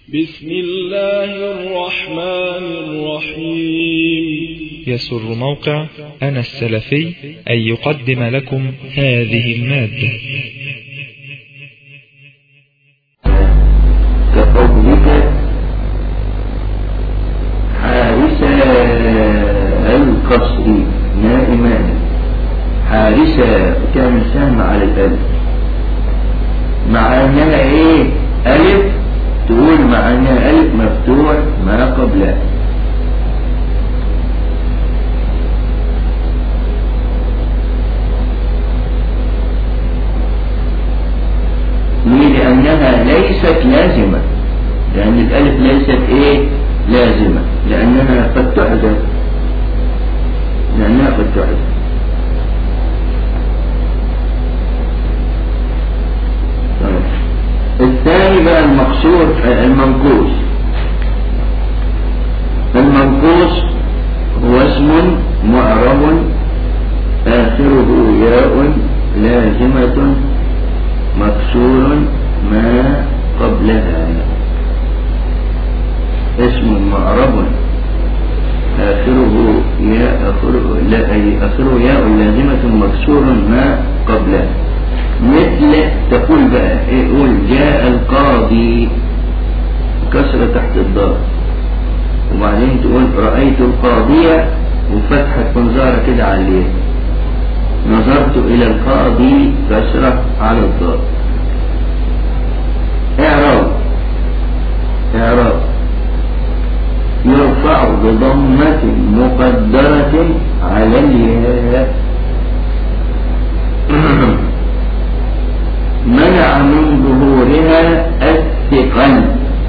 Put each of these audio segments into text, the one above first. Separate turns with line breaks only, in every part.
بسم الله الرحمن الرحيم
يسر موقع أنا السلفي أن يقدم لكم هذه المادة
كقولك حارس القصر نائمان حارس كان سهم على الألف مع أنها إيه ألف تقول مع أنها ألف مفتوح ما قبلها ليه لأنها ليست لازمة لأن الألف ليست إيه لازمة لأنها قد تحذف لأنها قد تحذف طيب. الثاني بقى المقصور المنقوص المنقوص هو اسم معرب آخره ياء لازمة مكسور ما قبلها اسم معرب آخره ياء آخره لا أي آخره ياء لازمة مكسور ما قبلها مثل تقول بقى إيه قول جاء القاضي كسرة تحت الضاد وبعدين تقول رأيت القاضية وفتحة منظارة كده على اليد نظرت إلى القاضي كسرة على الضاد إعراب إعراب يرفع بضمة مقدرة على الياء منع من ظهورها الثقل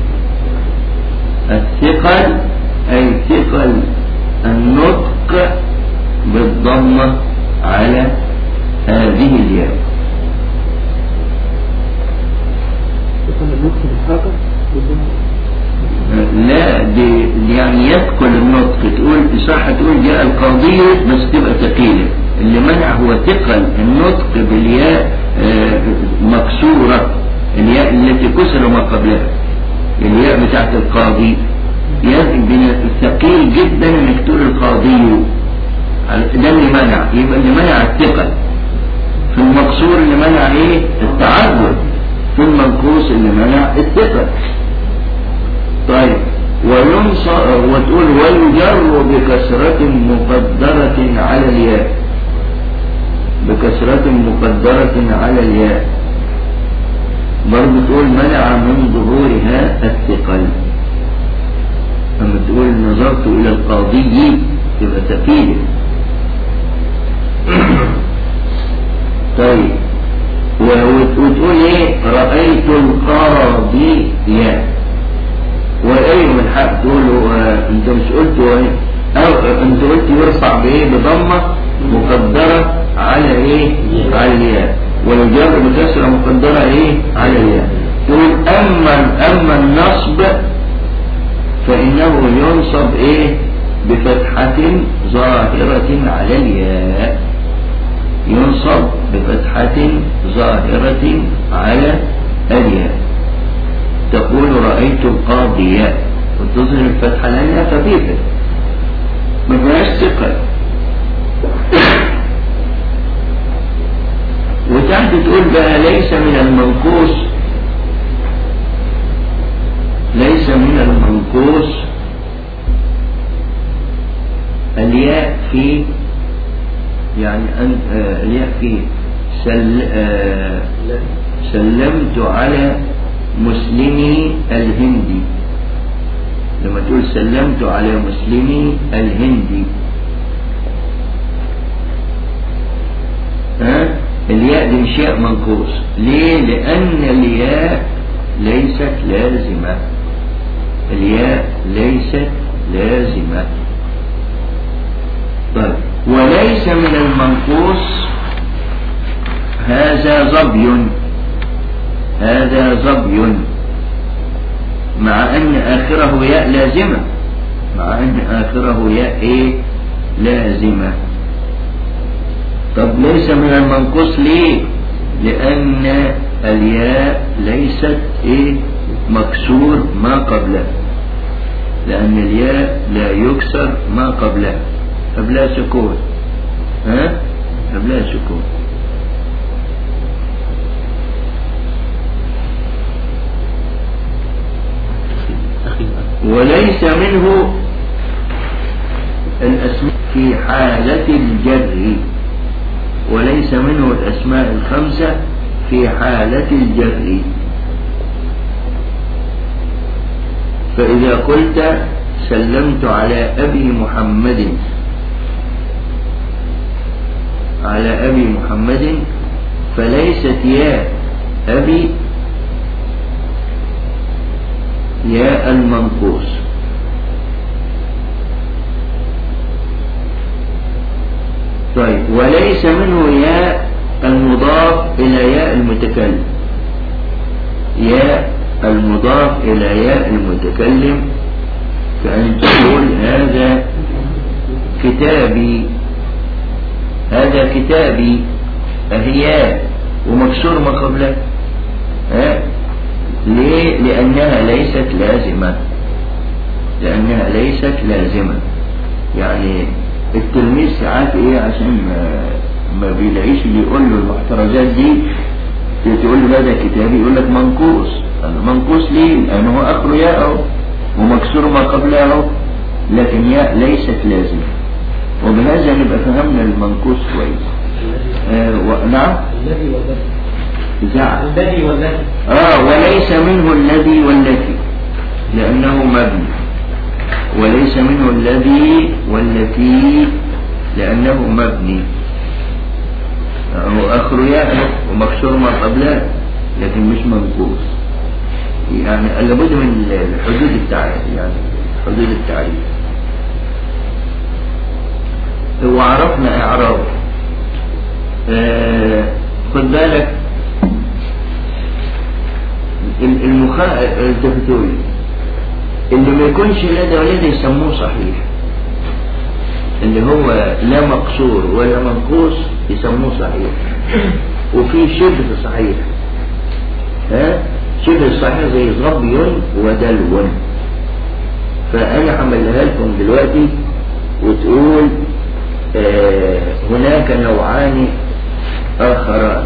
الثقل أي ثقل النطق بالضمة على هذه الياء لا دي يعني يثقل النطق تقول صح تقول جاء القاضي بس تبقى ثقيلة اللي منع هو ثقل النطق بالياء مكسورة الياء التي كسر ما قبلها الياء بتاعت القاضي ثقيل جدا انك تقول القاضي ده اللي منع يبقى اللي منع الثقل في المقصور اللي منع ايه التعذر في المنقوص اللي منع الثقل طيب وينصر وتقول ويجر بكسرة مقدرة على الياء بكسرة مقدرة على الياء برضه تقول منع من ظهورها الثقل أما تقول نظرت إلى القاضي يبقى ثقيل طيب وتقول ايه رأيت القاضي يا وايه من حق تقول اه انت مش قلت ايه او انت قلت يرفع بايه بضمه مقدره على ايه على الياء ويجر بكسره مقدره ايه على الياء تقول اما اما النصب فانه ينصب ايه بفتحة ظاهرة على الياء ينصب بفتحة ظاهرة على الياء تقول رأيت القاضية وتظهر الفتحة لأنها خفيفة ما فيهاش ثقل وتحت تقول بقى ليس من المنقوص ليس من المنقوص الياء في يعني أن آه الياء في سل آه سلمت على مسلمي الهندي لما تقول سلمت على مسلمي الهندي ها الياء دي مش ياء منقوص ليه لأن الياء ليست لازمة الياء ليست لازمة طيب وليس من المنقوص هذا ظبي هذا ظبي مع أن آخره ياء لازمة مع أن آخره ياء إيه لازمة طب ليس من المنقوص ليه لأن الياء ليست إيه مكسور ما قبله لأن الياء لا يكسر ما قبلها قبلها سكون ها قبلها سكون وليس منه الأسماء في حالة الجر وليس منه الأسماء الخمسة في حالة الجر فإذا قلت سلمت على أبي محمد على أبي محمد فليست يا أبي يا المنقوص طيب وليس منه ياء المضاف إلى ياء المتكلم ياء المضاف إلى ياء المتكلم كأن تقول هذا كتابي هذا كتابي أهياء ومكسور ما قبله ها ليه لأنها ليست لازمة لأنها ليست لازمة يعني التلميذ ساعات ايه عشان ما, ما بيلاقيش اللي يقول له المحترزات دي تقول له هذا كتابي يقول لك منقوص منقوص ليه؟ لأنه هو آخره ياء أهو ومكسور ما قبله أهو لكن ياء ليست لازمة وبهذا نبقى فهمنا المنقوص كويس آه و... نعم
الذي والذي
زعل
الذي والذي
آه وليس منه الذي والتي لأنه مبني وليس منه الذي والتي لأنه مبني هو آخر ياء ومكسور ما قبله لكن مش منقوص يعني لابد من حدود التعريف يعني حدود التعريف وعرفنا إعراب آه خد بالك المخا الدكتوري اللي ما يكونش لا ده ولا ده يسموه صحيح اللي هو لا مقصور ولا منقوص يسموه صحيح وفي شبه صحيح ها شبه صحيح زي ظبي ودلو فأنا عملها لكم دلوقتي وتقول آه هناك نوعان آخران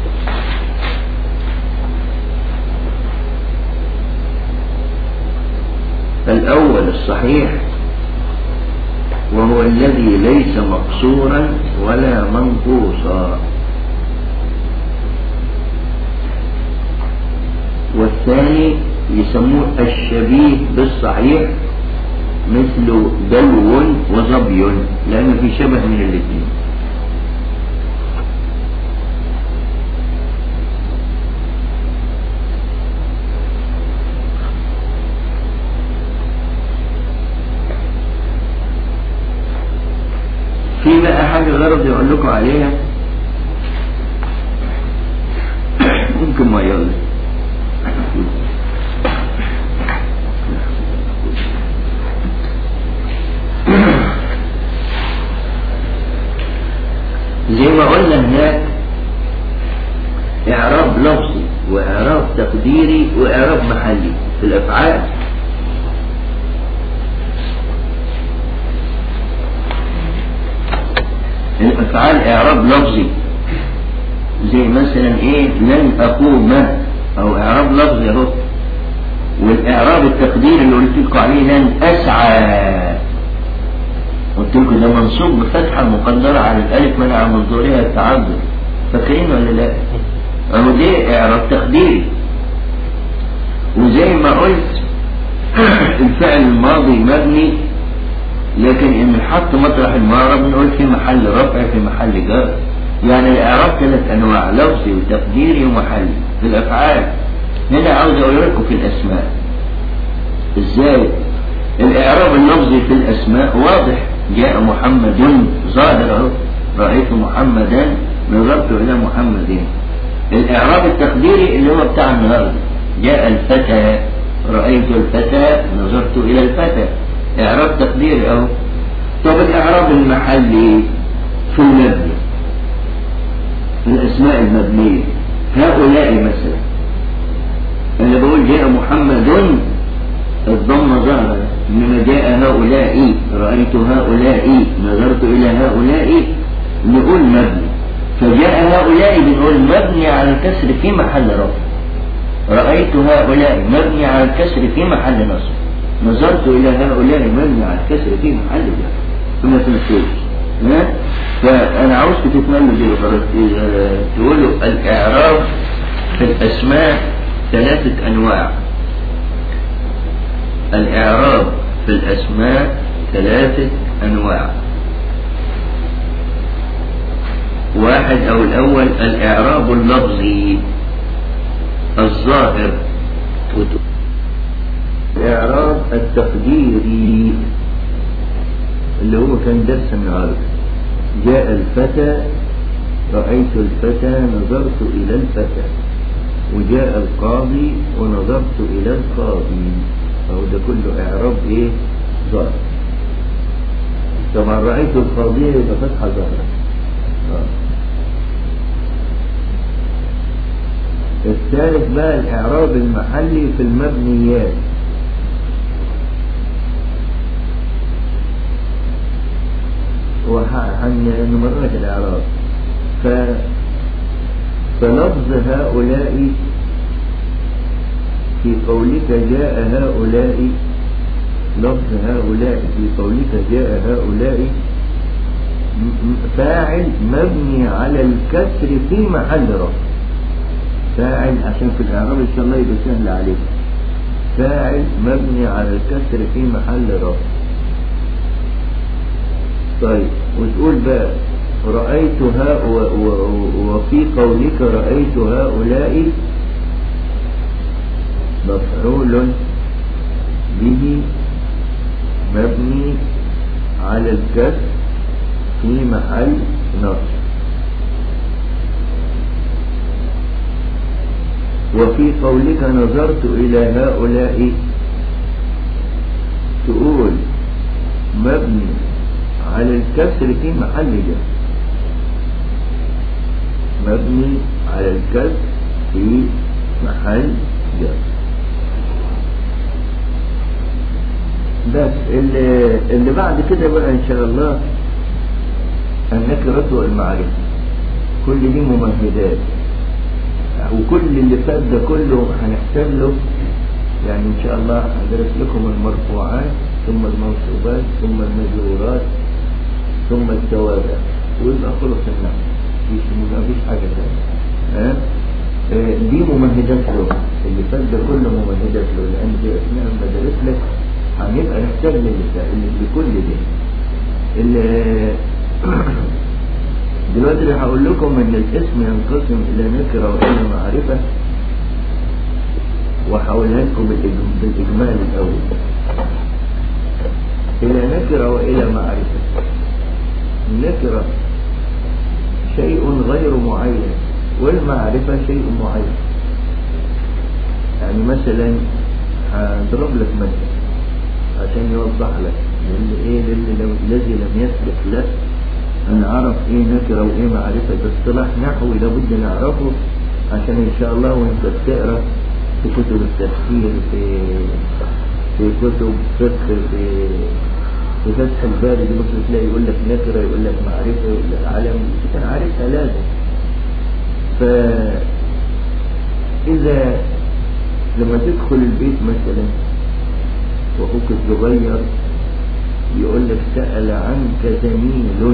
الأول الصحيح وهو الذي ليس مقصورا ولا منقوصا والثاني يسموه الشبيه بالصحيح مثل دلو وظبي لأن في شبه من الاثنين في بقى حاجة غرض يقول لكم عليها ممكن ما يلا زي ما قلنا هناك إعراب لفظي وإعراب تقديري وإعراب محلي في الأفعال الأفعال إعراب لفظي زي مثلا إيه لن أقوم أو إعراب لفظي أهو والإعراب التقديري اللي قلت لكم عليه لن أسعى قلت لكم ده منصوب بفتحة مقدرة على الألف منع من ظهورها التعذر فاكرين ولا لا؟ أهو ده إعراب تقديري وزي ما قلت الفعل الماضي مبني لكن ان حط مطرح المعرب نقول في محل رفع في محل جر يعني الاعراب ثلاث انواع لفظي وتقديري ومحلي في الافعال هنا عاوز اقول لكم في الاسماء ازاي الاعراب اللفظي في الاسماء واضح جاء محمد ظاهر اهو رايت محمدا نظرت الى محمد الاعراب التقديري اللي هو بتاع النهارده جاء الفتى رايت الفتى نظرت الى الفتى إعراب تقديري أهو طب الإعراب المحلي في المبني في الأسماء المبنية هؤلاء مثلا أنا بقول جاء محمد الضم ظهر إنما جاء هؤلاء رأيت هؤلاء نظرت إلى هؤلاء نقول مبني فجاء هؤلاء بنقول مبني على الكسر في محل رفع رأيت هؤلاء مبني على الكسر في محل نصب نظرت إلى هؤلاء مبني على الكسر في محل جر ثم تنسوش ها؟ فأنا عاوزكم تتمنوا دي خلاص إذا تقولوا الإعراب في الأسماء ثلاثة أنواع الإعراب في الأسماء ثلاثة أنواع واحد أو الأول الإعراب اللفظي الظاهر الإعراب التقديري اللي هو كان درس النهارده جاء الفتى رأيت الفتى نظرت إلى الفتى وجاء القاضي ونظرت إلى القاضي أو ده كله إعراب إيه ظاهر طبعا رأيت القاضي يبقى فتحة ظاهرة آه. الثالث بقى الإعراب المحلي في المبنيات وهنمرك الإعراب ف فلفظ هؤلاء في قولك جاء هؤلاء لفظ هؤلاء في قولك جاء هؤلاء فاعل مبني على الكسر في محل رفع فاعل عشان في الإعراب إن شاء الله يبقى سهل عليك فاعل مبني على الكسر في محل رفع طيب وتقول بقى رأيت ها و و وفي قولك رأيت هؤلاء مفعول به مبني على الكسر في محل نصب وفي قولك نظرت إلى هؤلاء تقول مبني على الكسر في محل جر مبني على الكسر في محل جر بس اللي, اللي بعد كده بقى ان شاء الله النكرة والمعرفة كل دي ممهدات وكل اللي فات ده كله هنحسب له يعني ان شاء الله هدرس لكم المرفوعات ثم المنصوبات ثم المجرورات ثم التوابع ويبقى خلص النحو مفيش مفيش حاجه ثانيه ها آه دي ممهدات له اللي فات ده كله ممهدات له لان دي اثناء ما درس لك هنبقى نحتاج لكل دي اللي دلوقتي هقول لكم ان الاسم ينقسم الى نكره والى معرفه وهقولها لكم بالاجمال الاول الى نكره والى معرفه النكره شيء غير معين والمعرفه شيء معين يعني مثلا هضرب لك مثل عشان يوضح لك لان ايه الذي لم يسبق لك أن نعرف إيه نكرة وإيه معرفة اصطلاح نحوي لابد نعرفه عشان إن شاء الله وأنت بتقرأ في كتب التفسير في في كتب فقه في في فتح الباري دي ممكن تلاقي يقول لك نكرة يقول لك معرفة يقول لك علم كان عارفها لازم ف إذا لما تدخل البيت مثلا وأخوك الصغير يقول لك سأل عنك زميل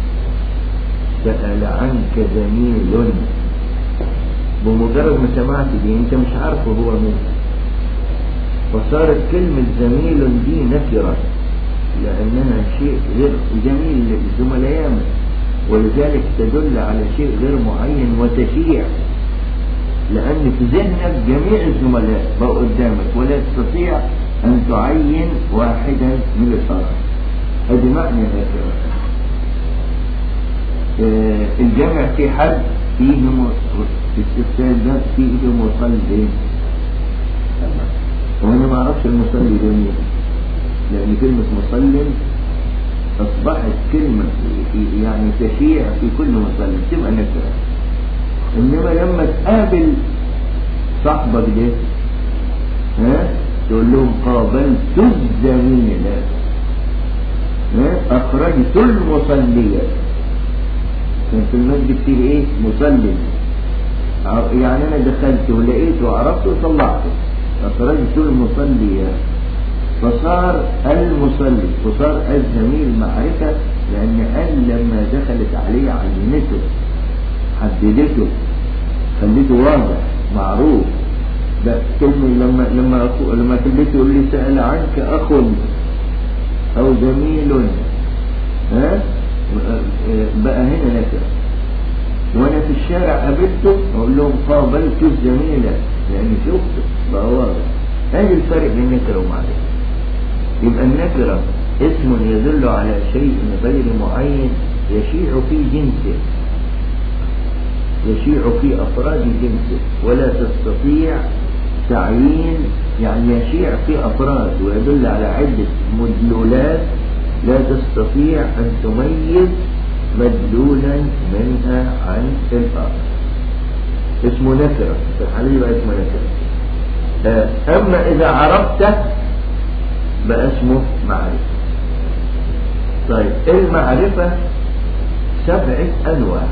سأل عنك زميل بمجرد ما سمعت دي انت مش عارفه هو مين فصارت كلمة زميل دي نكرة لأنها شيء غير جميل للزملاء ولذلك تدل على شيء غير معين وتشيع لأن في ذهنك جميع الزملاء بقوا قدامك ولا تستطيع أن تعين واحدا من الصلاة هذه معنى نكرة آه الجمع في حد فيه استفساد ده فيه مصلي وانا ما اعرفش المصلي ده مين لان كلمة مصلي اصبحت كلمة يعني تشيع في كل مصلي تبقى نكرة انما لما تقابل صاحبك ده ها تقول لهم قابلت الزميل ها أخرجت المصلية كان في المسجد فيه إيه مصلي ع- يعني أنا دخلت ولقيته وعرفته وطلعته أخرجت المصلية فصار المصلي وصار الزميل معرفة لأن قال لما دخلت عليه عينته حددته خليته واضح معروف ده كلمة لما لما أخو لما خليته يقول لي سأل عنك أخ أو زميل ها بقى هنا نكرة وأنا في الشارع قابلته أقول لهم قابلت الزميل يعني شفته بقى واضح هذا الفرق بين النكرة ومعرفة يبقى النكرة اسم يدل على شيء غير معين يشيع في جنسه يشيع في أفراد جنسه ولا تستطيع تعيين يعني يشيع في أفراد ويدل على عدة مدلولات لا تستطيع أن تميز مدلولا منها عن الآخر اسمه نكرة في الحالة دي بقى اسمه نكرة آه، أما إذا عرفته بقى اسمه معرفة طيب المعرفة سبعة أنواع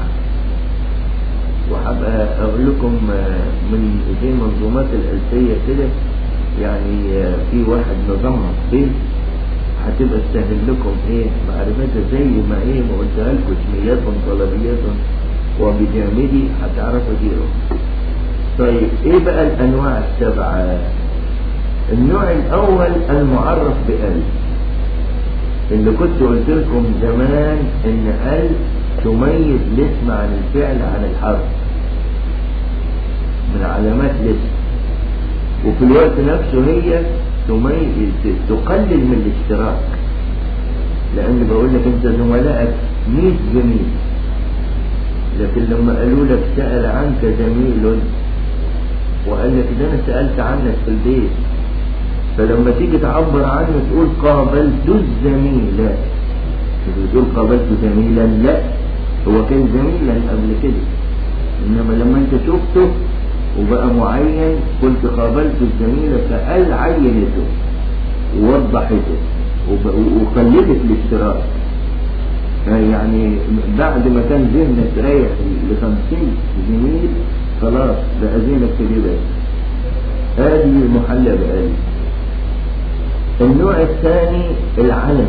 وهبقى أقول لكم آه، من زي منظومات الألفية كده يعني آه، في واحد نظامها فين هتبقى تسهل لكم ايه معرفتها زي ما ايه ما قلتها لكم اسميات طلبيات وبجانبي هتعرفوا ديرهم طيب ايه بقى الانواع السبعه النوع الاول المعرف بال اللي كنت قلت لكم زمان ان ال تميز الاسم عن الفعل عن الحرف من علامات الاسم وفي الوقت نفسه هي تميز تقلل من الاشتراك لان بقول لك انت زملائك 100 زميل لكن لما قالوا لك سأل عنك زميل وقال لك ده انا سألت عنك في البيت فلما تيجي تعبر عنه تقول قابلت الزميل مش بتقول قابلت زميلا لا هو كان زميلا قبل كده انما لما انت شفته وبقى معين قلت قابلت الزميل فقال عينته ووضحته وب- وقلدت الاشتراك يعني بعد ما كان ذهنك رايح لخمسين زميل خلاص بقى ذهنك كده هذه محلة بآلي النوع الثاني العلم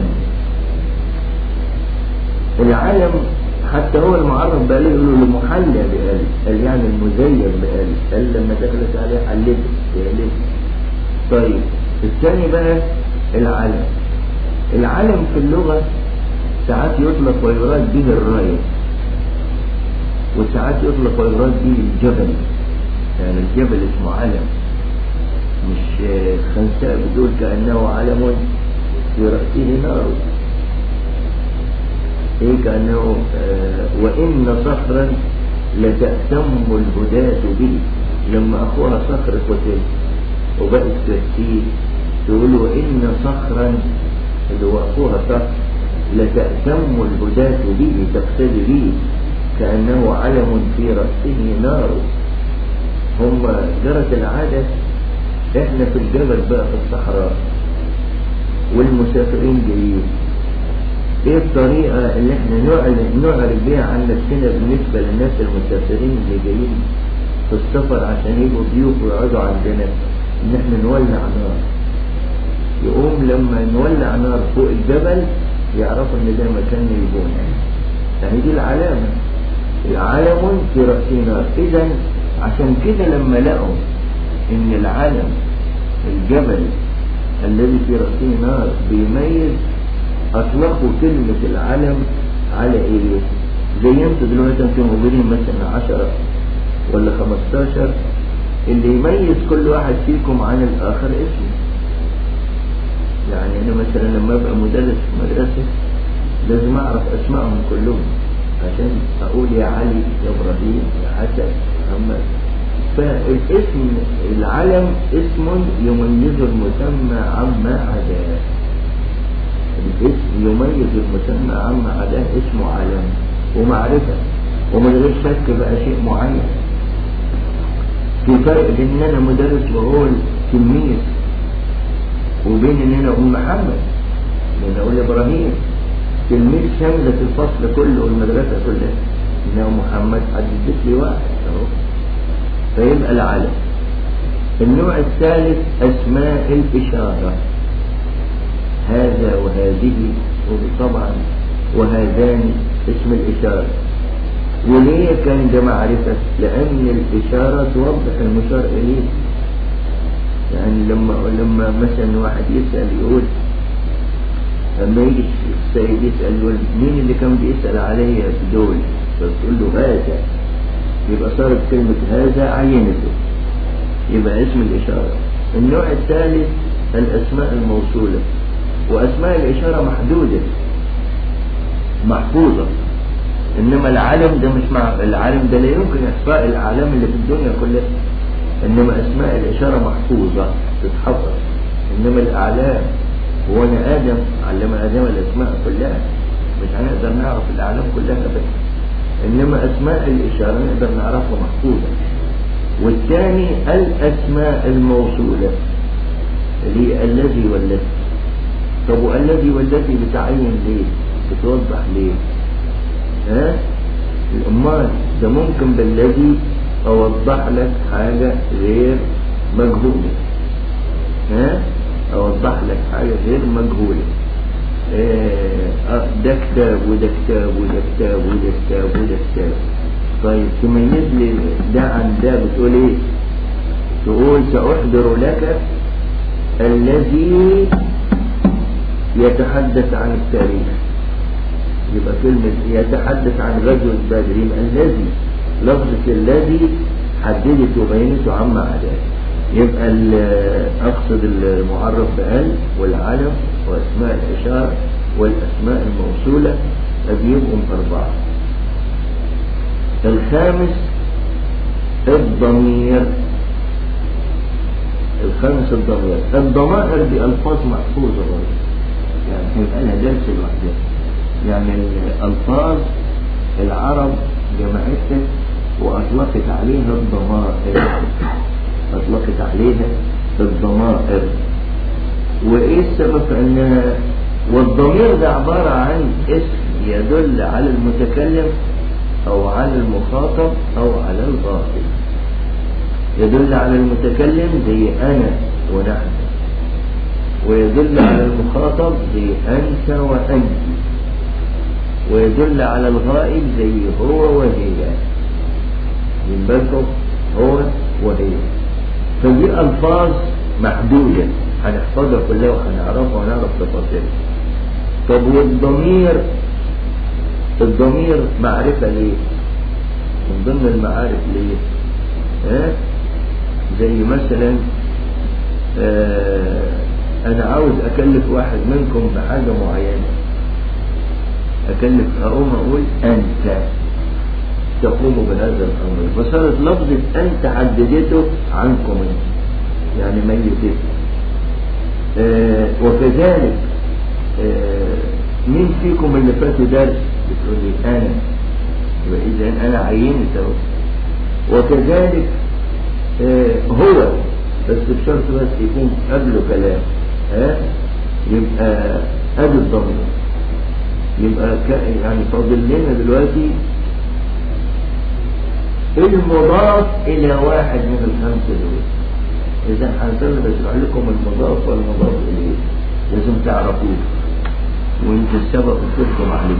العلم حتى هو المعرف بآله يقولوا له محلى بآله قال يعني المزين بآله قال لما دخلت عليه حلته بآله طيب الثاني بقى العلم العلم في اللغة ساعات يطلق ويراد به الراية وساعات يطلق ويراد به الجبل يعني الجبل اسمه علم مش آه، خنساء بتقول كأنه علم في رأسه نار إيه كأنه آه، وإن صخرا لتأتم الهداة به لما أخوها صخر قتل وبقت كرسي تقول وإن صخرا اللي هو أخوها صخر لتأتم الهداة به تقتدي به كأنه علم في رأسه نار هم جرت العادة احنا في الجبل بقى في الصحراء والمسافرين جايين ايه الطريقة اللي احنا نعلن نعرف بيها عن نفسنا بالنسبة للناس المسافرين اللي جايين في السفر عشان يبقوا ضيوف ويقعدوا عندنا ان احنا نولع نار يقوم لما نولع نار فوق الجبل يعرفوا ان ده مكان يبون يعني دي العلامة العلم في رأسه نار اذا عشان كده لما لقوا ان العلم الجبل الذي في رأسه نار بيميز اطلقوا كلمة العلم على ايه زي انتوا دلوقتي انتوا موجودين مثلا عشرة ولا خمستاشر اللي يميز كل واحد فيكم عن الاخر اسمه يعني انا مثلا لما ابقى مدرس في مدرسة لازم اعرف اسمائهم كلهم عشان اقول يا علي يا ابراهيم يا حسن محمد فالاسم العلم اسم يميز المسمى عما عداه الاسم يميز المسمى عما عداه اسمه علم ومعرفة ومن غير شك بقى شيء معين في فرق بين ان انا مدرس وهو تلميذ وبين ان هنا ام محمد لان اقول ابراهيم تلميذ شملت الفصل كله والمدرسة كلها انه محمد حدد لي واحد اهو فيبقى العلم النوع الثالث اسماء الاشارة هذا وهذه وطبعا وهذان اسم الاشارة وليه كان ده معرفة لان الاشارة توضح المشار اليه يعني لما لما مثلا واحد يسأل يقول لما يجي السيد يسأل يقول مين اللي كان بيسأل عليا في دول فتقول له هذا يبقى صارت كلمة هذا عينته يبقى اسم الإشارة النوع الثالث الأسماء الموصولة وأسماء الإشارة محدودة محفوظة إنما العالم ده مش مع العالم ده لا يمكن إحصاء الأعلام اللي في الدنيا كلها إنما أسماء الإشارة محفوظة تتحفظ إنما الأعلام هو أنا آدم علم آدم الأسماء كلها مش هنقدر نعرف الأعلام كلها بس إنما أسماء الإشارة نقدر نعرفها محفوظة والثاني الأسماء الموصولة اللي هي الذي والذي طب والذي والذي بتعين ليه بتوضح ليه ها الأمال ده ممكن بالذي أوضح لك حاجة غير مجهولة ها أوضح لك حاجة غير مجهولة آه ده كتاب وده كتاب وده كتاب وده كتاب وده كتاب طيب تميز لي ده عن ده بتقول ايه تقول سأحضر لك الذي يتحدث عن التاريخ يبقى كلمة يتحدث عن غزوة بدر يبقى الذي لفظة الذي حددت وبينت عما عداه يبقى أقصد المعرف بأل والعلم وأسماء الإشارة والأسماء الموصولة أبيبهم أربعة الخامس الضمير الخامس الضمير الضمائر دي ألفاظ محفوظة برضه يعني هيبقى لها درس لوحدها يعني الألفاظ العرب جمعتها وأطلقت عليها الضمائر أطلقت عليها الضمائر وإيه السبب في أنها والضمير ده عبارة عن اسم يدل على المتكلم أو على المخاطب أو على الغائب يدل على المتكلم زي أنا ونحن ويدل على المخاطب زي أنت وأنت ويدل على الغائب زي هو وهي من بالكم هو وهي فدي ألفاظ محدودة هنحفظها كلها وهنعرفها ونعرف تفاصيلها طب والضمير الضمير معرفة ليه من ضمن المعارف ليه ها زي مثلا آه انا عاوز اكلف واحد منكم بحاجة معينة اكلف اقوم اقول انت تقوم بهذا الامر فصارت لفظة انت حددته عنكم انت يعني ميتته آه وكذلك آه مين فيكم اللي فات درس بتقول لي انا واذا انا عينت اهو وكذلك آه هو بس بشرط بس يكون قبله كلام ها يبقى ادي الضمير يبقى يعني فاضل لنا دلوقتي المضاف الى واحد من الخمسه دول اذا هنسلم بشرح لكم المضاف والمضاف اليه لازم تعرفوه وانت السبب تصدقوا عليه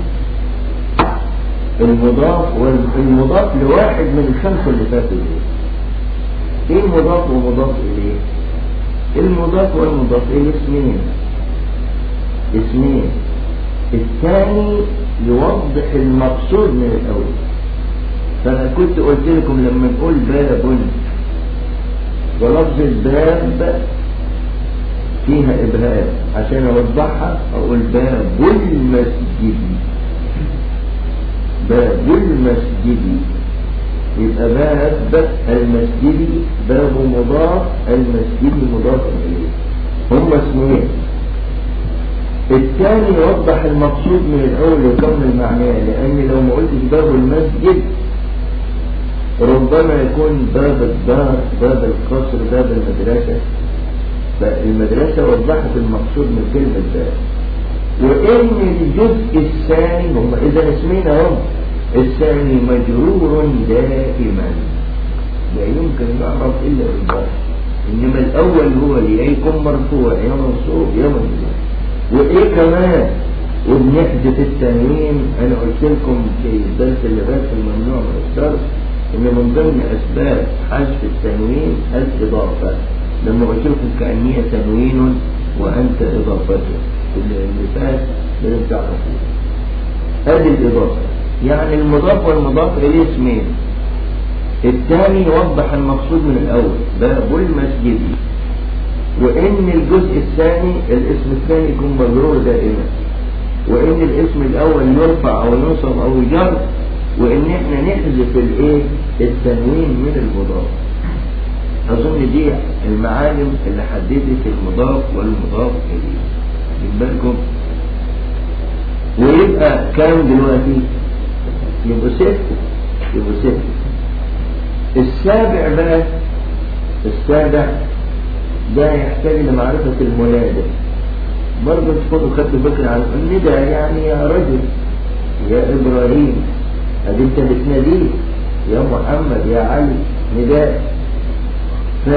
المضاف والمضاف لواحد من الخمسه اللي فاتوا دول ايه المضاف ومضاف اليه المضاف والمضاف اليه اسمين اسمين الثاني يوضح المقصود من الاول فانا كنت قلت لكم لما نقول باب ولفظ الباب فيها ابهام عشان اوضحها اقول باب المسجد باب المسجد يبقى باب المسجد باب مضاف المسجد مضاف اليه هم اسمين الثاني يوضح المقصود من الاول ويكمل معناه لان لو ما قلتش باب المسجد ربما يكون باب الدار باب القصر باب المدرسة فالمدرسة وضحت المقصود من كلمة باب وإن الجزء الثاني هم إذا اسمين هم الثاني مجرور دائما لا يمكن نعرف إلا بالباب إنما الأول هو يا يكون مرفوع يا منصوب يا منصوب وإيه كمان وبنحذف التنوين أنا قلت لكم في الدرس اللي فات في الممنوع من الصرف إن من ضمن أسباب حذف التنوين الإضافة لما قلت لكم كأنية تنوين وأنت إضافته اللي فات لازم تعرفوه هذه الإضافة يعني المضاف والمضاف إليه اسمين الثاني يوضح المقصود من الأول باب المسجد وإن الجزء الثاني الاسم الثاني يكون مجرور دائما وإن الاسم الأول يرفع أو ينصب أو يجر وإن إحنا نحذف الإيه التنوين من المضاف أظن دي المعالم اللي حددت المضاف والمضاف إليه من بالكم ويبقى كام دلوقتي يبقوا ست يبقوا ست السابع بقى السابع ده يحتاج لمعرفة المنادى برضه تكونوا خدتوا فكرة عن الندى يعني يا رجل يا إبراهيم أدي أنت بتناديه يا محمد يا علي نداء ف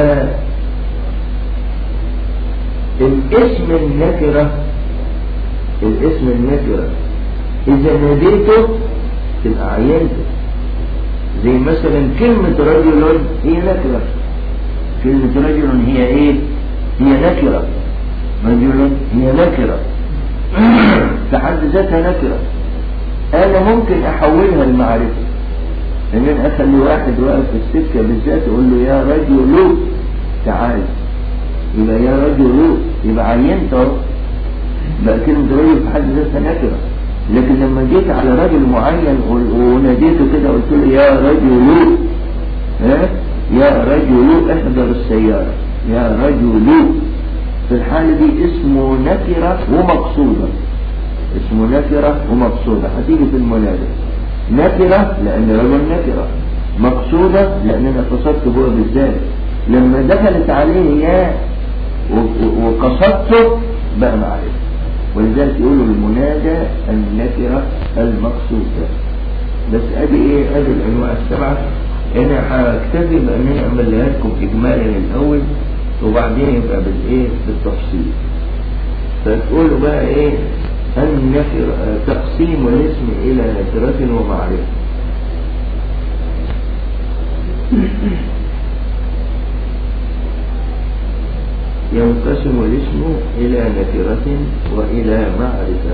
الاسم النكرة الاسم النكرة إذا ناديته تبقى عينته زي مثلا كلمة رجل هي نكرة كلمة رجل هي ايه هي نكرة رجل هي نكرة في حد ذاتها نكرة انا ممكن احولها لمعرفة ان انا اخلي واحد واقف في السكة بالذات اقول له يا رجل تعال يبقى يا رجل يبقى عينته بقى كلمة رجل في حد ذاتها نكرة لكن لما جيت على راجل معين وناديته كده قلت له يا رجل ها يا رجل احضر السيارة يا رجل في الحالة دي اسمه نكرة ومقصودة اسمه نكرة ومقصودة هتيجي في المنادى نكرة لأن رجل نكرة مقصودة لأن أنا قصدت هو بالذات لما دخلت عليه يا وقصدته بقى معرفة ولذلك يقولوا المنادى النكرة المقصودة بس ادي ايه ادي الانواع السبعة انا هكتفي بان انا اعملها لكم اجمالا الاول وبعدين يبقى بالايه بالتفصيل فتقولوا بقى ايه النكرة تقسيم الاسم الى نكرة ومعرفة ينقسم الاسم إلى نكرة وإلى معرفة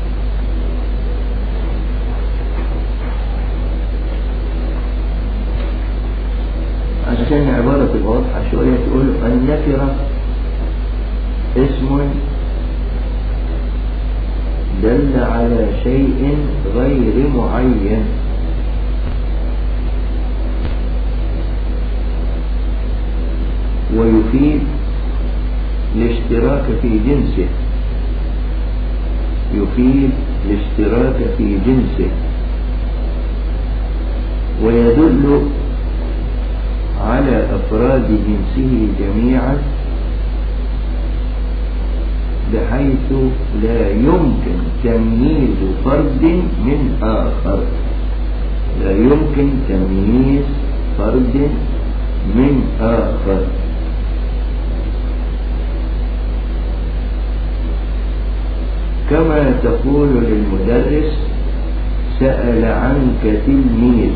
عشان عبارة تبقى واضحة شوية تقول النكرة اسم دل على شيء غير معين ويفيد الاشتراك في جنسه يفيد الاشتراك في جنسه ويدل على أفراد جنسه جميعا بحيث لا يمكن تمييز فرد من آخر لا يمكن تمييز فرد من آخر كما تقول للمدرس سأل عنك تلميذ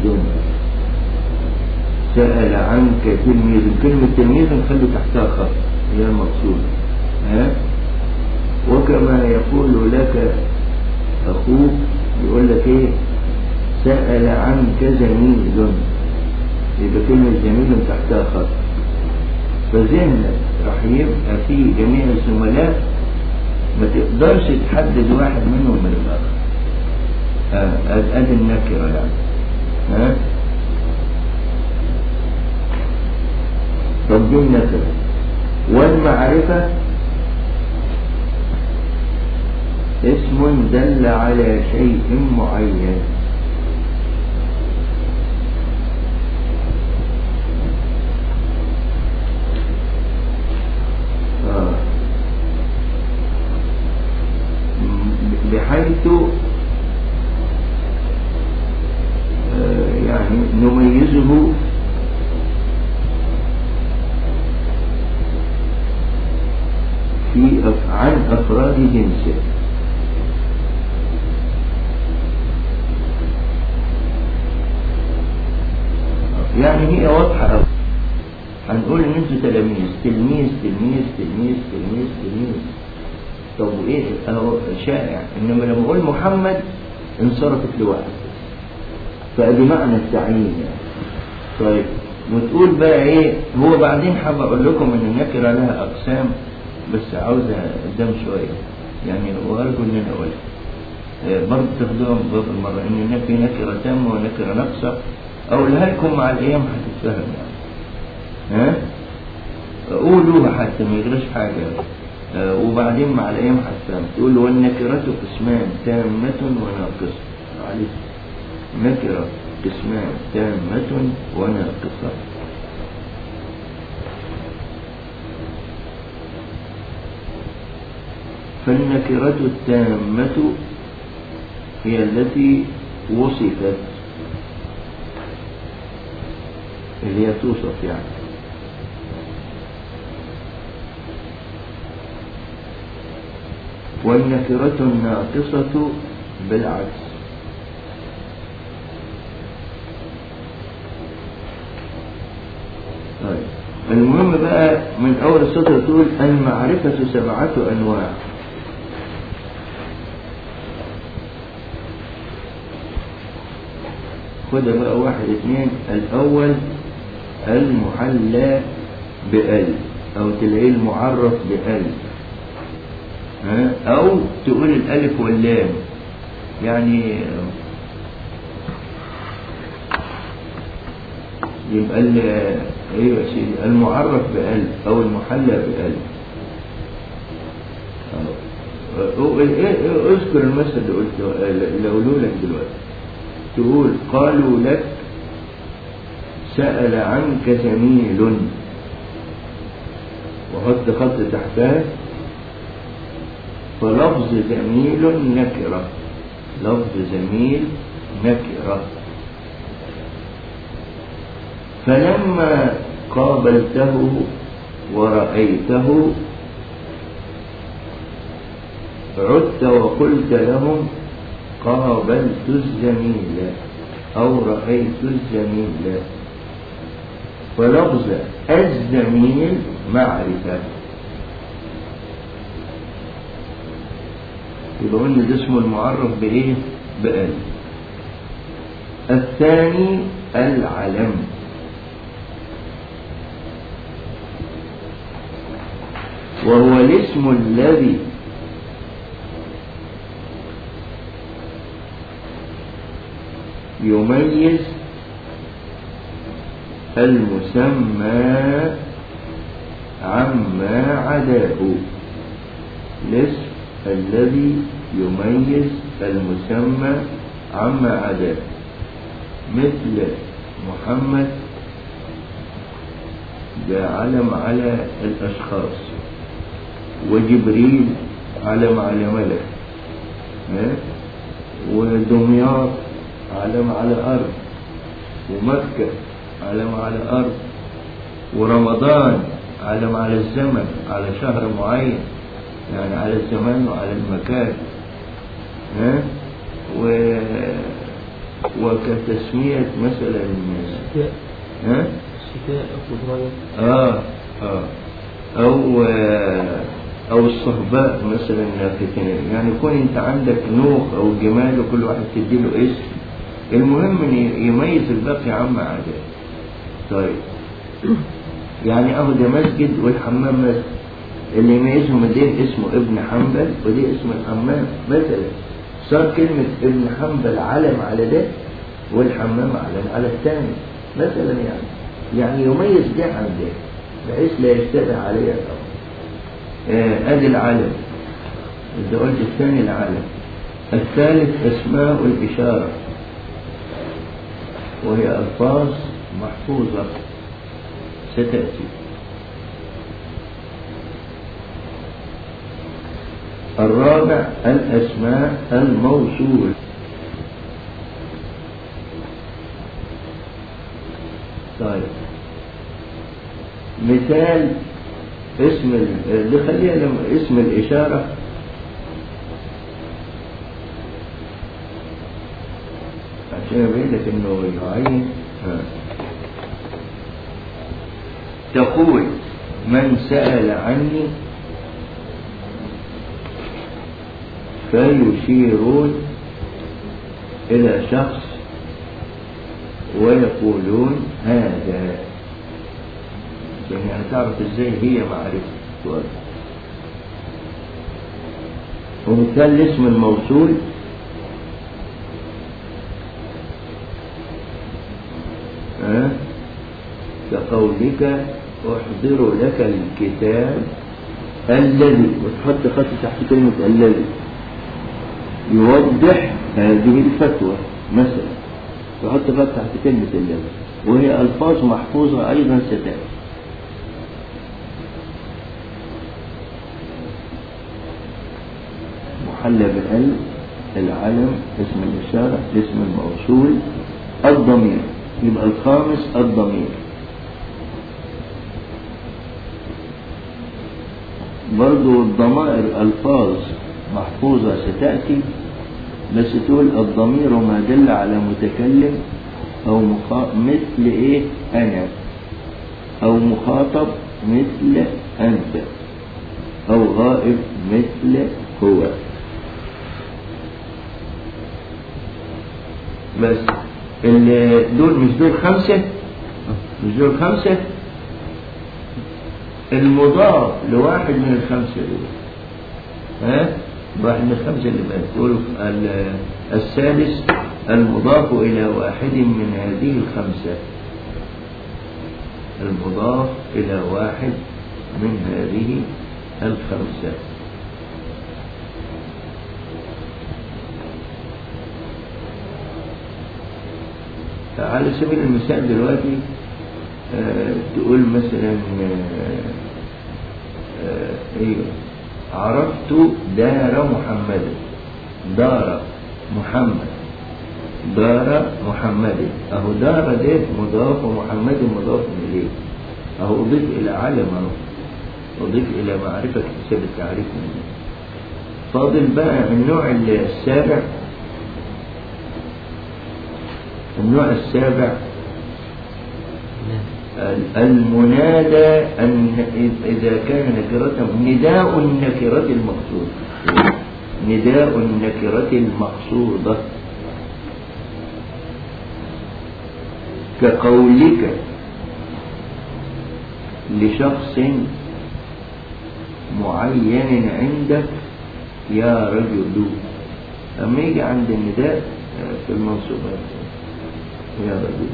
سأل عنك تلميذ كلمة تلميذ نخلي تحتها خط هي المقصود ها وكما يقول لك أخوك يقول لك إيه سأل عنك زميل يبقى كلمة زميل تحتها خط فذهنك راح يبقى فيه جميع الزملاء ما تقدرش تحدد واحد منهم من الآخر آه ادي النكرة يعني ها طب دي النكرة والمعرفة اسم دل على شيء معين آه. بحيث آه، يعني نميزه في أف- عن أفراد جنسه يعني هي واضحة أوي هنقول إن أنتوا تلاميذ تلميذ تلميذ تلميذ تلميذ تلميذ طب وإيه أهو شائع إنما لما أقول محمد انصرفت لواحد فأدي معنى التعيين يعني طيب وتقول بقى إيه هو بعدين حابب أقول لكم إن النكرة لها أقسام بس عاوزة قدام شوية يعني وأرجو إن أنا أقولها آه، برضه تاخدوها بضبط المرة إن هناك في نكرة تامة ونكرة ناقصة أقولها لكم مع الأيام هتتفهم يعني ها قولوها حتى ما يجراش حاجة آه، وبعدين مع الأيام هتفهم تقول والنكرة قسمان تامة وناقصة عليك نكرة قسمان تامة وناقصة فالنكرة التامة هي التي وصفت اللي هي توصف يعني والنكرة الناقصة بالعكس طيب المهم بقى من أول السطر تقول المعرفة سبعة أنواع خد بقى واحد اثنين الأول المحلى بأل أو تلاقيه المعرف بأل ها؟ أو تقول الألف واللام يعني يبقى ال- ايوه يا سيدي المعرف بأل أو المحلى بأل أو- إيه- إيه- اذكر المثل اللي قلته اللي قوله لك دلوقتي تقول قالوا لك سأل عنك زميل وحط خط تحتها فلفظ زميل نكرة لفظ زميل نكرة فلما قابلته ورأيته عدت وقلت لهم قابلت الزميل أو رأيت الزميل فلفظ الزميل معرفة يبقى قلنا ده اسمه المعرف بإيه؟ بأل الثاني العلم وهو الاسم الذي يميز المسمى عما عداه الاسم الذي يميز المسمى عما عداه مثل محمد ده علم على الأشخاص وجبريل علم على ملك ها؟ ودمياط علم على أرض ومكة علم على أرض ورمضان علم على الزمن على شهر معين يعني على الزمان وعلى المكان ها و وكتسمية مثلا
الشتاء
ها
الشتاء والرجل
آه آه أو آه أو الصهباء مثلا نافتين يعني يكون أنت عندك نوخ أو جمال وكل واحد تديله اسم المهم إن يميز الباقي عما عداه طيب يعني أهو ده مسجد والحمام مسجد اللي يميزهم ده اسمه ابن حنبل وده اسمه الحمام مثلا صار كلمة ابن حنبل علم على ده والحمام علم على الثاني مثلا يعني يعني يميز ده عن ده بحيث لا يشتبه عليه الأمر آه، ادي العلم إذا قلت الثاني العلم الثالث اسماء الإشارة وهي ألفاظ محفوظة ستأتي الرابع الأسماء الموصول طيب مثال اسم ال- اللي خليها لما- اسم الإشارة عشان أبين لك إنه يعين ها. تقول من سأل عني فيشيرون إلى شخص ويقولون هذا يعني هتعرف ازاي هي معرفة السؤال ومثال الاسم الموصول ها كقولك أحضر لك الكتاب الذي وتحط خط تحت كلمة الذي يوضح هذه الفتوى مثلا تحط خط تحت كلمة الذي وهي ألفاظ محفوظة أيضا ستأتي محلى بال العلم اسم الإشارة اسم الموصول الضمير يبقى الخامس الضمير برضو الضمائر ألفاظ محفوظة ستأتي بس تقول الضمير ما دل على متكلم أو مخا... مثل إيه أنا أو مخاطب مثل أنت أو غائب مثل هو بس اللي دول مش دول خمسة مش دول خمسة المضاف لواحد من الخمسة دول ها واحد من الخمسة اللي بقى تقول ال- السادس المضاف إلى واحد من هذه الخمسة المضاف إلى واحد من هذه الخمسة على سبيل المثال دلوقتي آه، تقول مثلا آه، آه، ايوه عرفت دار محمد دار محمد دار محمد اهو دار ديت مضاف ومحمد مضاف اليه اهو اضيف الى علم اهو اضيف الى معرفه حساب التعريف منه فاضل بقى النوع السابع النوع السابع المنادى أن إذا كان نكرة نداء النكرة المقصود نداء النكرة المقصودة كقولك لشخص معين عندك يا رجل أما يجي عند النداء في المنصوبات يا رجل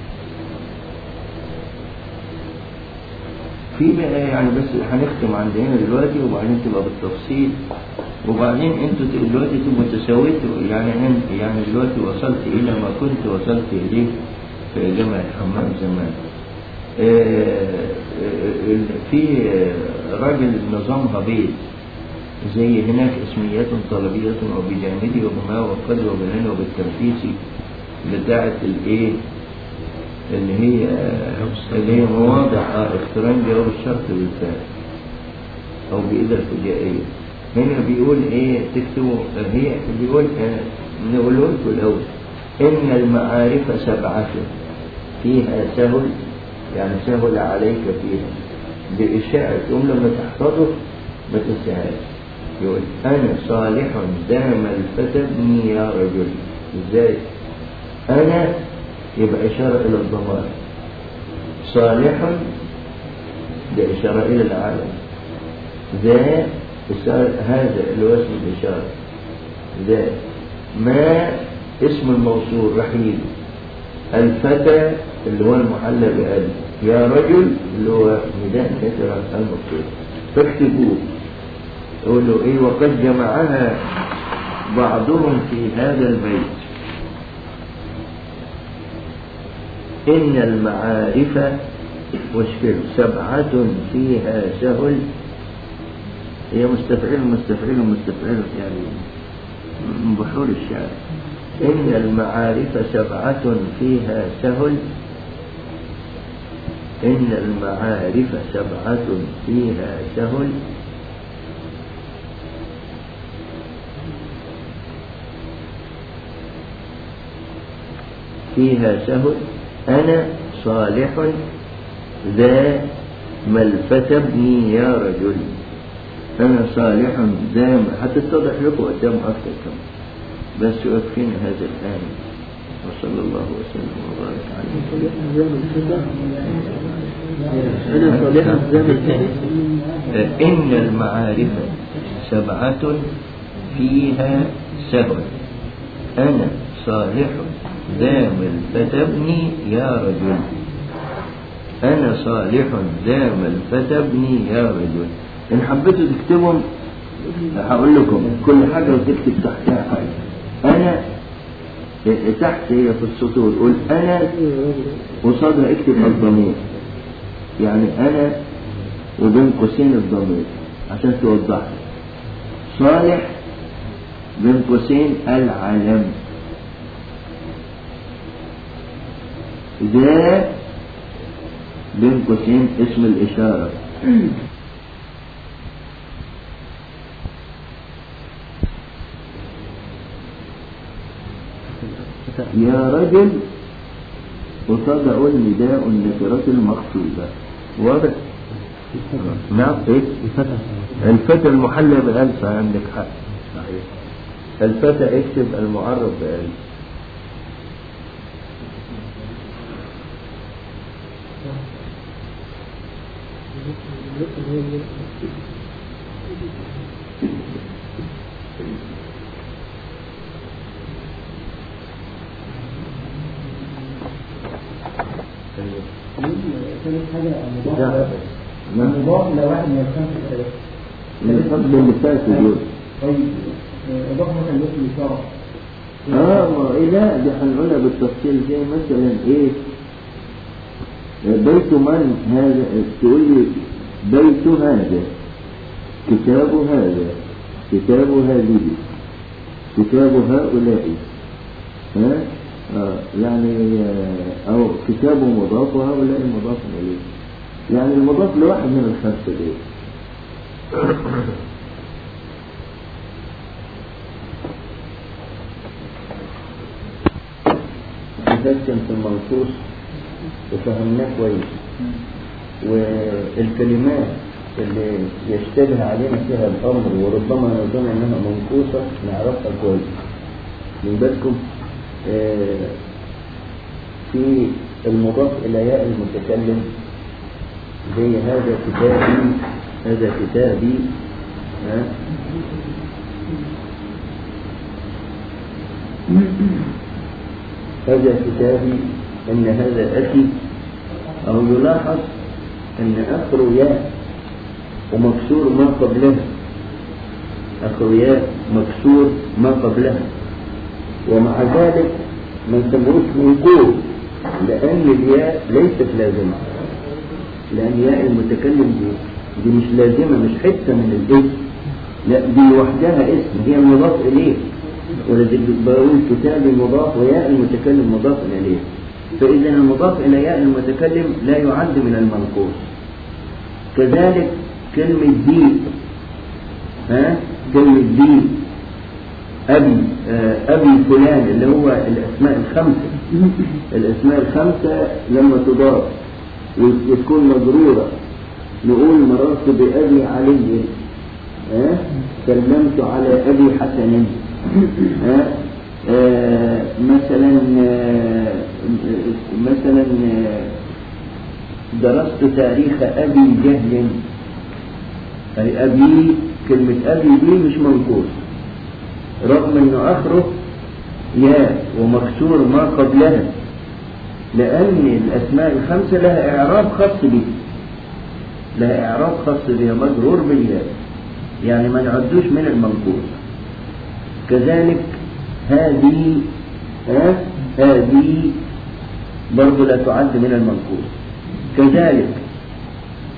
في بقى يعني بس هنختم عند هنا دلوقتي وبعدين تبقى بالتفصيل وبعدين انتوا دلوقتي تبقوا تساويتوا يعني انت يعني دلوقتي وصلت الى ما كنت وصلت اليه في جامعة حمام زمان آه، آه، في آه، راجل نظامها بيت زي هناك اسميات طلبية وبجانبي وبما وقد وبالهن وبالتنفيسي بتاعة الايه اللي هي اللي هي مواضع آه، اقتران جواب الشرط بالفعل او بإذا الفجائية هنا بيقول ايه تكتبوا هي بيقول آه، نقوله لكم الاول ان المعارف سبعة فيها سهل يعني سهل عليك فيها بإشاعة تقوم لما تحفظه ما تنساهاش يقول أنا صالح دام الفتى ابني يا رجل إزاي؟ أنا يبقى إشارة إلى الضمائر صالح ده إشارة إلى العالم ذا إشارة هذا اللي هو اسم الإشارة ذا ما اسم الموصول رحيل الفتى اللي هو المحلى بألف يا رجل اللي هو نداء نكرة المقصود فاكتبوه يقولوا ايه وقد جمعها بعضهم في هذا البيت إن المعارف واشكل سبعة فيها سهل هي مستفعل مستفعل مستفعل يعني من بحور الشعر إن المعارف سبعة فيها سهل إن المعارف سبعة فيها سهل فيها سهل أنا صالح ذا ملفت ابني يا رجل أنا صالح ذا هتتضح لكم قدام أكثر كمان بس يكفينا هذا الآن وصلى الله وسلم وبارك عليه
أنا صالحا زمن
إن المعارف سبعة فيها سهل أنا صالح دام الفتبني يا رجل أنا صالح دام الفتبني يا رجل إن حبيتوا تكتبهم هقول لكم كل حاجة وتكتب تحتها حاجة أنا تحت هي في السطور قول أنا قصادها اكتب الضمير يعني أنا وبين قوسين الضمير عشان توضح صالح بين قوسين العلم ذا بين قوسين اسم الإشارة يا رجل قصاد أقول نداء النكرة المخصوصة واضح؟ نعم ايه؟ الفتى المحلى بألف عندك حق صحيح الفتى اكتب المعرف بألف
ثالث حاجة
لا.
المضاف
نعم.
المضاف لواحد من الخمسة الثلاثة
من فضل اللي فاتوا دول
طيب آه، إضافة مثلا لاسم الإشارة
اه ما إيه لا دي هنقولها بالتفصيل زي مثلا ايه بيت من هذا تقول لي بيت هذا كتاب هذا كتاب هذه كتاب هؤلاء ها آه يعني آه، أو كتاب مضاف وهؤلاء مضاف إليه يعني المضاف لواحد من الخمسة دول نفسن في المنصوص وفهمناه كويس والكلمات اللي يشتبه علينا فيها الأمر وربما نظن أنها منقوصة نعرفها كويس من بالكم آه، في المضاف إلى ياء المتكلم زي هذا كتابي هذا كتابي ها هذا كتابي أن هذا أخي أو يلاحظ أن آخر ياء ومكسور ما قبلها آخر ياء مكسور ما قبلها ومع ذلك ما نسموش منقول لأن الياء ليست لازمة لأن ياء المتكلم دي, دي مش لازمة مش حتة من الاسم لا دي وحدها اسم هي المضاف إليه ولذلك بقول كتاب مضاف وياء المتكلم مضاف إليه فإذا المضاف إلى ياء المتكلم لا يعد من المنقوص كذلك كلمة دي ها كلمة دي أبي آه، أبي فلان اللي هو الأسماء الخمسة الأسماء الخمسة لما تضاف وتكون مجرورة نقول مررت بأبي علي ها سلمت على أبي حسن ها آه، مثلا آه، مثلا آه، درست تاريخ أبي جهل أي أبي كلمة أبي دي مش منقوص رغم أنه آخره ياء ومكسور ما قبلها لأن الأسماء الخمسة لها إعراب خاص به لها إعراب خاص بها مجرور بالياء يعني ما نعدوش من المنقوص كذلك هذه ها هذه برضه لا تعد من المنقوص كذلك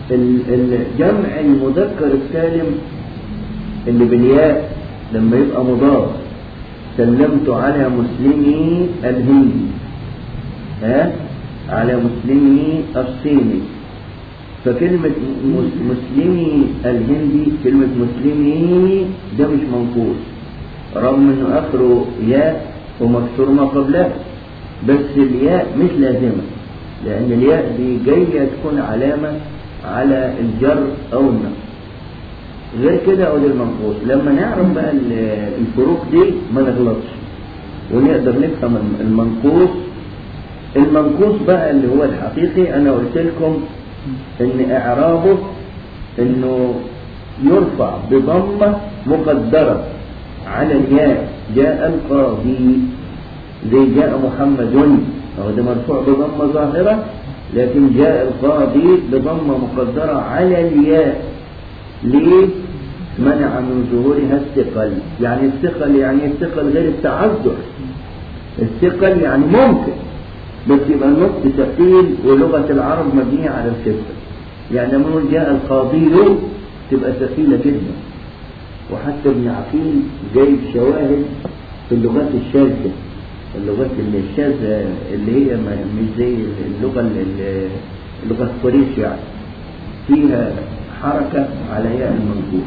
ال- الجمع المذكر السالم اللي بالياء لما يبقى مضاف سلمت على مسلمي الهندي ها على مسلمي الصيني فكلمة مس- مسلمي الهندي كلمة مسلمي ده مش منقوص رغم انه اخره ياء ومكسور ما قبلها بس الياء مش لازمة لان الياء دي جاية تكون علامة على الجر او النقص غير كده او المنقوص لما نعرف بقى ال- الفروق دي ما نغلطش ونقدر نفهم الم- المنقوص المنقوص بقى اللي هو الحقيقي انا قلت لكم ان اعرابه انه يرفع بضمة مقدرة على الياء جاء القاضي زي جاء محمد هو ده مرفوع بضمة ظاهرة لكن جاء القاضي بضمة مقدرة على الياء ليه؟ منع من ظهورها الثقل يعني الثقل يعني الثقل غير التعذر الثقل يعني ممكن بس يبقى النطق ثقيل ولغة العرب مبنية على الكسر يعني لما نقول جاء القاضي تبقى ثقيلة جدا وحتى ابن عقيل جايب شواهد في اللغات الشاذة اللغات اللي الشاذة اللي هي ما- مش زي اللغة ال- اللغة قريش يعني فيها حركة على ياء المنصوب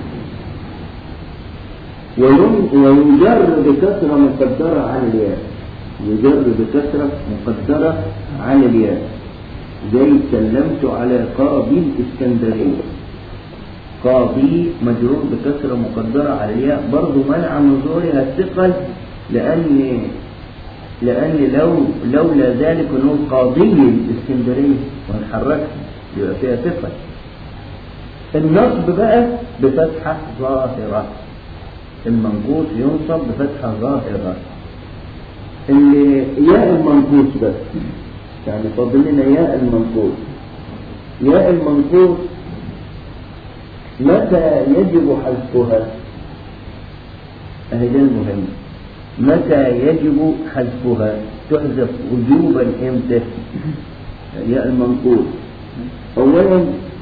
ويم- ويجر بكسرة مقدرة على الياء يجر بكسرة مقدرة على الياء زي سلمت على قاضي الإسكندرية قاضي مجرور بكسرة مقدرة على الياء برضه منع من ظهورها الثقل لأن لأن لو لولا ذلك نقول قاضي الإسكندرية ونحركها يبقى فيها ثقل النصب بقى بفتحة ظاهرة المنقوص ينصب بفتحة ظاهرة اللي ياء المنقوص بس يعني فاضل لنا ياء المنقوص ياء المنقوص متى يجب حذفها أهي ده المهم متى يجب حذفها تحذف وجوبا امتى ياء المنقوص أولا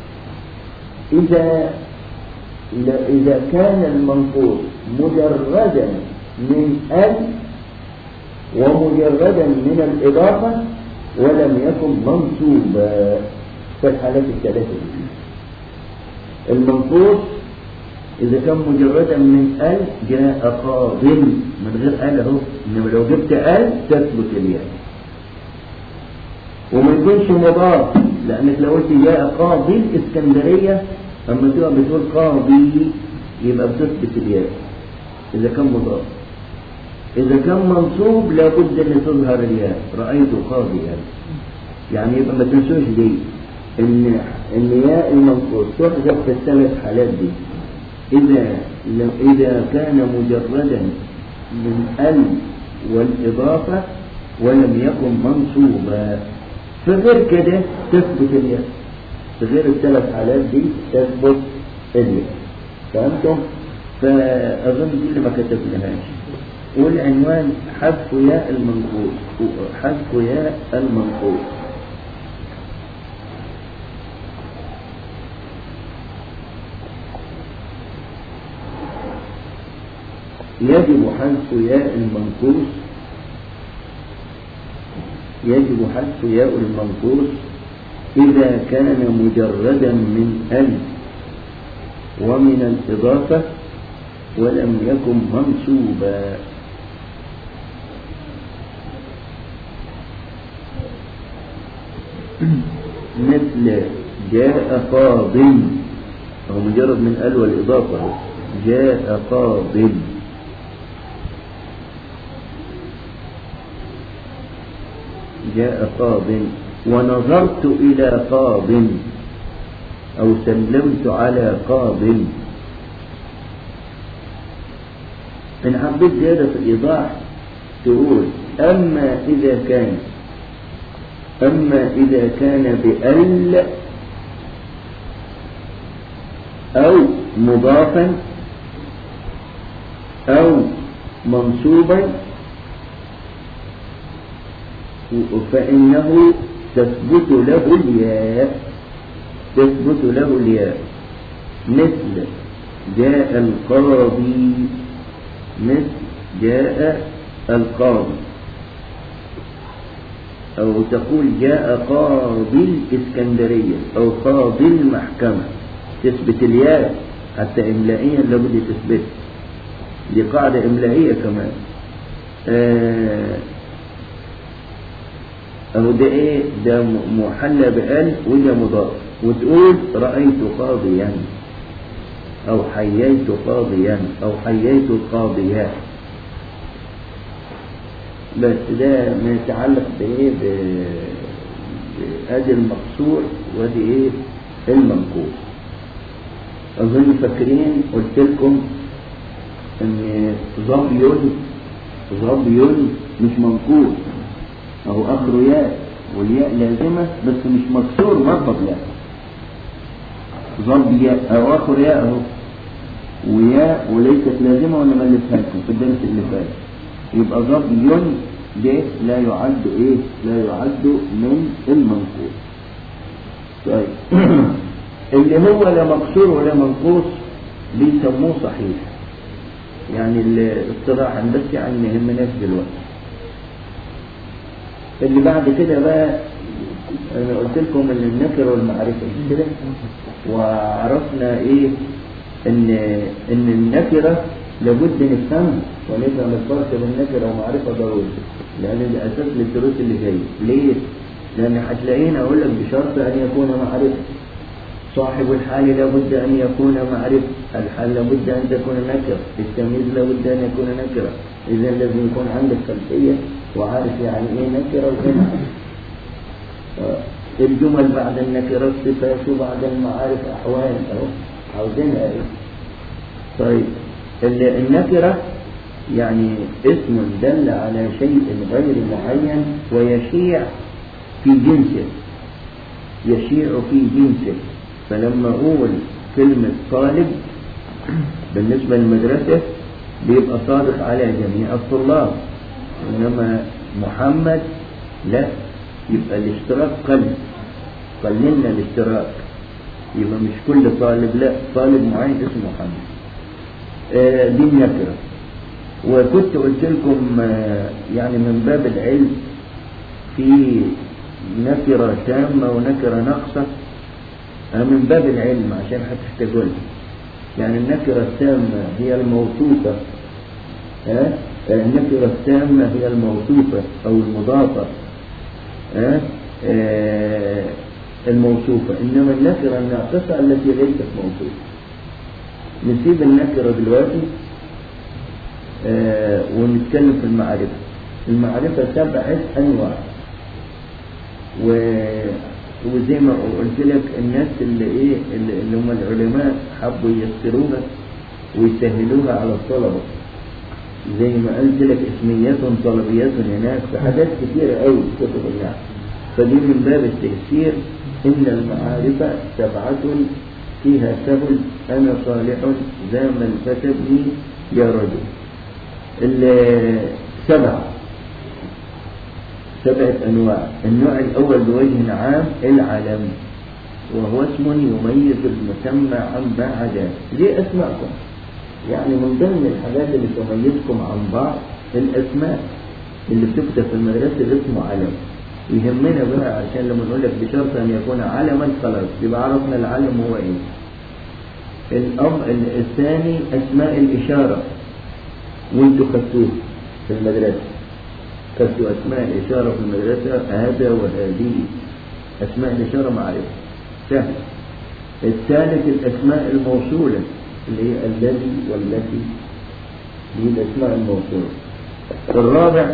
إذا لا- إذا كان المنقوص مجردا من ال ومجردا من الإضافة ولم يكن منصوبا في الحالات الثلاثة دي المنقوص إذا كان مجردا من ال جاء قاض من غير ال أهو إنما لو جبت ال تثبت الياء وما يكونش مضاف لأنك لو قلت جاء قاضي الإسكندرية أما تبقى بتقول قاضي يبقى بتثبت الياء إذا كان مضاف إذا كان منصوب لابد أن تظهر الياء رأيت قاضيا يعني يبقى ما تنسوش دي إن إن ياء المنصوب تحذف في الثلاث حالات دي إذا لم إذا كان مجردا من ال والإضافة ولم يكن منصوبا فغير كده تثبت الياء في غير الثلاث حالات دي تثبت الياء فهمتم؟ فأظن دي اللي ما كتبناهاش والعنوان حذف ياء المنقوص حذف ياء المنقوص يجب حذف ياء المنقوص يجب حذف ياء المنقوص إذا كان مجردا من ال ومن الإضافة ولم يكن منصوبا مثل جاء قاض أو مجرد من ال والإضافة جاء قاض جاء قاض ونظرت إلى قاض أو سلمت على قاض إن حبيت زيادة في الإيضاح تقول أما إذا كان أما إذا كان بأل أو مضافا أو منصوبا فإنه تثبت له الياء تثبت له الياء مثل جاء القاضي مثل جاء القاضي أو تقول جاء قاضي الإسكندرية أو قاضي المحكمة تثبت الياء حتى إملائيا لابد تثبت دي قاعدة إملائية كمان آه أهو ده إيه ده م- محلى بقال وده مضاف وتقول رأيت قاضيا أو حييت قاضيا أو حييت القاضيات بس ده ما يتعلق بإيه ب- بأدي المقصور ودي إيه المنقوص أظن فاكرين قلت لكم إن ظبي ظبي مش منقوص أهو آخره ياء والياء لازمة بس مش مكسور مربط لا ظبي ياء أو آخر ياء أهو وياء وليست لازمة وأنا مليتها لكم في الدرس اللي فات يبقى ظبي ده لا يعد إيه لا يعد من المنقوص طيب اللي هو لا مكسور ولا منقوص بيسموه صحيح يعني الاصطلاح بس يعني ما يهمناش دلوقتي اللي بعد كده بقى انا قلت لكم ان النكره والمعرفه مش كده وعرفنا ايه ان ان النكره لابد نفهمها ونفهم الفرق بين النكره والمعرفه ضروري لان ده اساس للدروس اللي جايه ليه؟ لان هتلاقيني اقول لك بشرط ان يكون معرفه صاحب الحال لابد أن يكون معرفة الحال لابد أن تكون نكرة التمييز لابد أن يكون نكرة إذا لازم يكون عندك خلفية وعارف يعني إيه نكرة وإيه معرفة آه، الجمل بعد النكرة صفات وبعد المعارف أحوال أهو عاوزينها إيه طيب ال- النكرة يعني اسم دل على شيء غير معين ويشيع في جنسه يشيع في جنسه فلما أقول كلمة طالب بالنسبة للمدرسة بيبقى صادق على جميع الطلاب إنما محمد لا يبقى الاشتراك قل قللنا الاشتراك يبقى مش كل طالب لا طالب معين اسمه محمد آه، دي النكرة وكنت قلت لكم آه، يعني من باب العلم في نكرة تامة ونكرة ناقصة أنا من باب العلم عشان هتحتاجوا لها يعني النكرة التامة هي الموصوفة ها؟ النكرة التامة هي الموصوفة أو المضافة ها؟ آه، الموصوفة إنما النكرة الناقصة التي ليست موصوفة نسيب النكرة دلوقتي آه، ونتكلم في المعرفة المعرفة سبعة أنواع و... وزي ما قلت لك الناس اللي ايه اللي اللي هم العلماء حبوا ييسروها ويسهلوها على الطلبة زي ما قلت لك اسميات طلبيات هناك في حاجات كتيرة قوي في كتب النحو فدي من باب التيسير إن المعارف سبعة فيها سهل أنا صالح ذا من كتبني يا رجل السبعة سبعة أنواع النوع الأول بوجه عام العلم وهو اسم يميز المسمى عما عداه دي أسماءكم يعني من ضمن الحاجات اللي تميزكم عن بعض الأسماء اللي بتكتب في المدرسة اللي اسمه علم يهمنا بقى عشان لما نقول لك بشرط أن يكون علما خلاص يبقى عرفنا العلم هو إيه الأمر الثاني أسماء الإشارة وانتوا خدتوه في المدرسة خدتوا أسماء الإشارة في المدرسة هذا وهذه أسماء الإشارة معرفة سهل الثالث الأسماء الموصولة اللي هي الذي والتي دي الأسماء الموصولة الرابع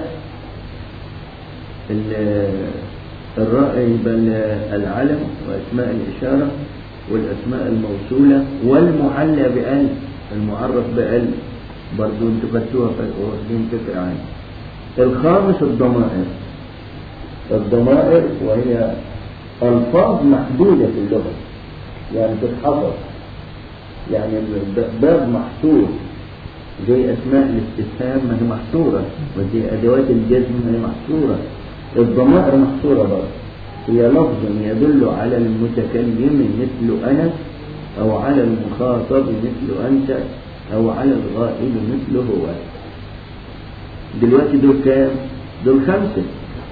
الرأي بل العلم وأسماء الإشارة والأسماء الموصولة والمعلى بأل المعرف بأل برضو انتوا خدتوها واخدين فكرة عنها الخامس الضمائر الضمائر وهي ألفاظ محدودة في اللغة يعني تتحفظ يعني باب محصور زي أسماء الاستفهام ما هي محصورة وزي أدوات الجزم ما هي محصورة الضمائر محصورة برضه هي لفظ يدل على المتكلم مثل أنا أو على المخاطب مثل أنت أو على الغائب مثل هو دلوقتي دول كام؟ دول خمسة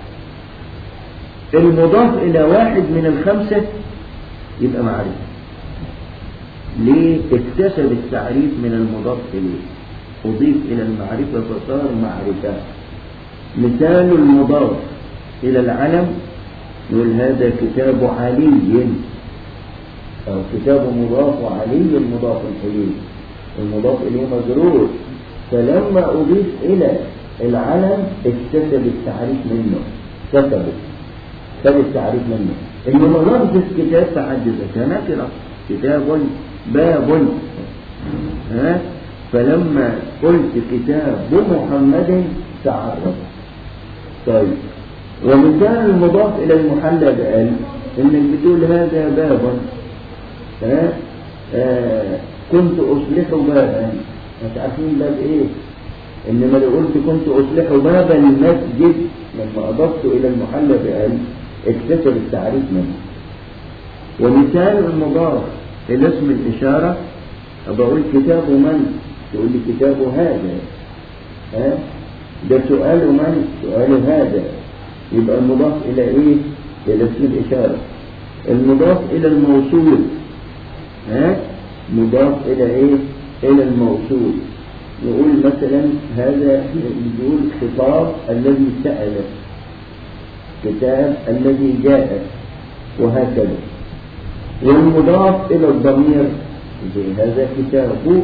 المضاف إلى واحد من الخمسة يبقى معرفة ليه؟ اكتسب التعريف من المضاف إليه أضيف إلى المعرفة فصار معرفة مثال المضاف إلى العلم يقول هذا كتاب علي أو كتاب مضاف وعلي مضاف إليه المضاف إليه مجرور فلما أضيف إلى العلم اكتسب التعريف منه كتبه خد التعريف منه إنما لفظ الكتاب تحدث كنكرة كتاب باب ها فلما قلت كتاب محمد تعرف طيب ومثال المضاف إلى المحلى بأل إنك بتقول هذا باب ها آه كنت أصلح بابا مش عارفين باب إيه إنما لو قلت كنت أصلح باب المسجد لما أضفت إلى المحلى بأل اكتسب التعريف منه ومثال المضاف إلى اسم الإشارة بقول كتاب من تقول لي كتاب هذا ها ده سؤال من سؤال هذا يبقى المضاف إلى إيه إلى اسم الإشارة المضاف إلى الموصول ها مضاف إلى إيه إلى الموصول نقول مثلا هذا نقول خطاب الذي سأل كتاب الذي جاء وهكذا والمضاف إلى الضمير زي هذا كتابك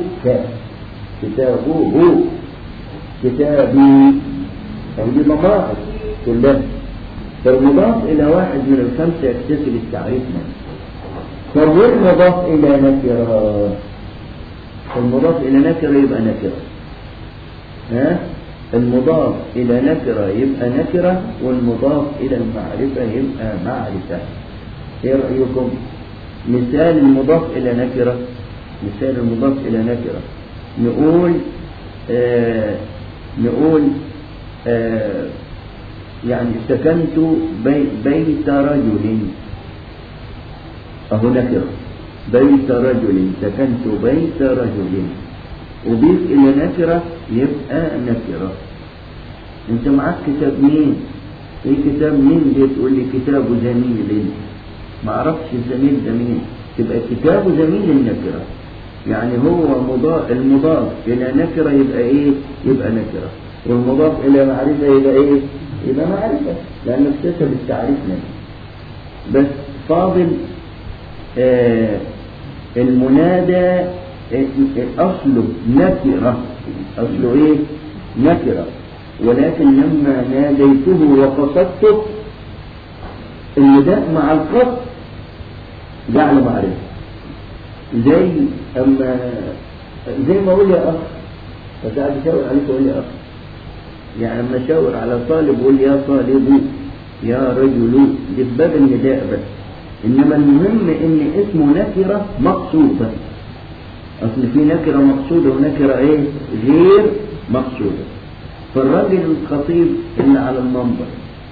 كتابه كتابي أو دي مقاعد كلها فالمضاف إلى واحد من الخمسة يكتسب التعريف منه طب والمضاف إلى نكرة المضاف إلى نكرة يبقى نكرة ها المضاف إلى نكرة يبقى نكرة والمضاف إلى المعرفة يبقى معرفة إيه رأيكم مثال المضاف إلى نكرة مثال المضاف إلى نكرة نقول آه نقول آه يعني سكنت بي بيت رجل أهو نكرة بيت رجل سكنت بيت رجل أضيف إلى نكرة يبقى نكرة أنت معاك كتاب مين؟ إيه كتاب مين دي تقول لي كتاب زميل ما أعرفش الزميل ده مين تبقى كتاب زميل النكرة يعني هو مضاف المضاف إلى نكرة يبقى إيه؟ يبقى نكرة والمضاف إلى معرفة يبقى إيه؟ يبقى معرفة لأنه اكتسب التعريف منه بس فاضل آه المنادى أصله نكرة أصله إيه؟ نكرة ولكن لما ناديته وقصدته النداء مع القصد جعل معرفة زي أما زي ما أقول يا أخ فساعد أشاور عليك أقول يا أخ يعني لما أشاور على طالب أقول يا طالب يا رجل دي في باب النداء بس إنما المهم إن اسمه نكرة مقصودة أصل في نكرة مقصودة ونكرة إيه غير مقصودة فالراجل الخطيب اللي على المنبر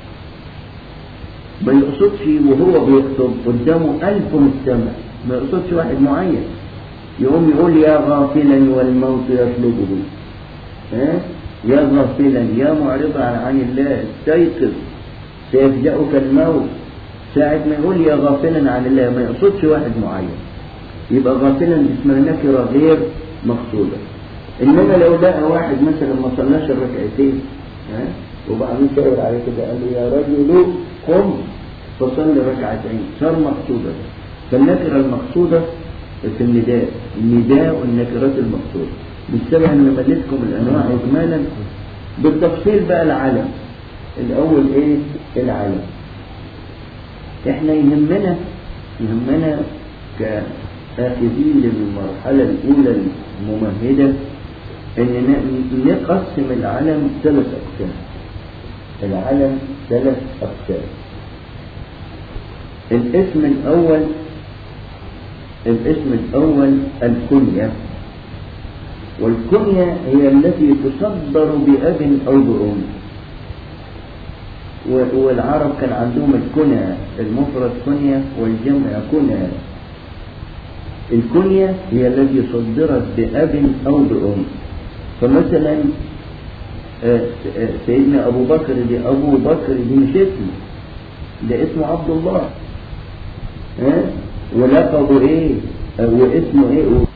ما يقصدش وهو بيخطب قدامه ألف مستمع ما يقصدش واحد معين يقوم يقول يا غافلا والموت يطلبه ها يا غافلا يا معرضا عن الله استيقظ سيفجأك الموت ساعة ما يقول يا غافلا عن الله ما يقصدش واحد معين يبقى غافلا اسمها نكرة غير مقصودة إنما لو لقى واحد مثلا ما صلاش الركعتين ها وبعدين شاور عليه كده قال له يا رجل قم فصلي ركعتين صار مقصودة فالنكرة المقصودة في النداء النداء والنكرات المقصودة بالسبب أن ملتكم الأنواع إجمالا بالتفصيل بقى العلم الأول إيه العلم إحنا يهمنا يهمنا كآخذين للمرحلة الأولى الممهدة أن نقسم العلم ثلاث أقسام العلم ثلاث أقسام الاسم الأول الاسم الأول الكنية والكنية هي التي تصدر بأب أو بأم و- والعرب كان عندهم الكنى المفرد كنية والجمع كنى الكنية هي التي صدرت بأب أو بأم فمثلا آه، آه، سيدنا أبو بكر دي أبو بكر دي مش اسم ده اسمه عبد الله ها ولقبه ايه آه، واسمه ايه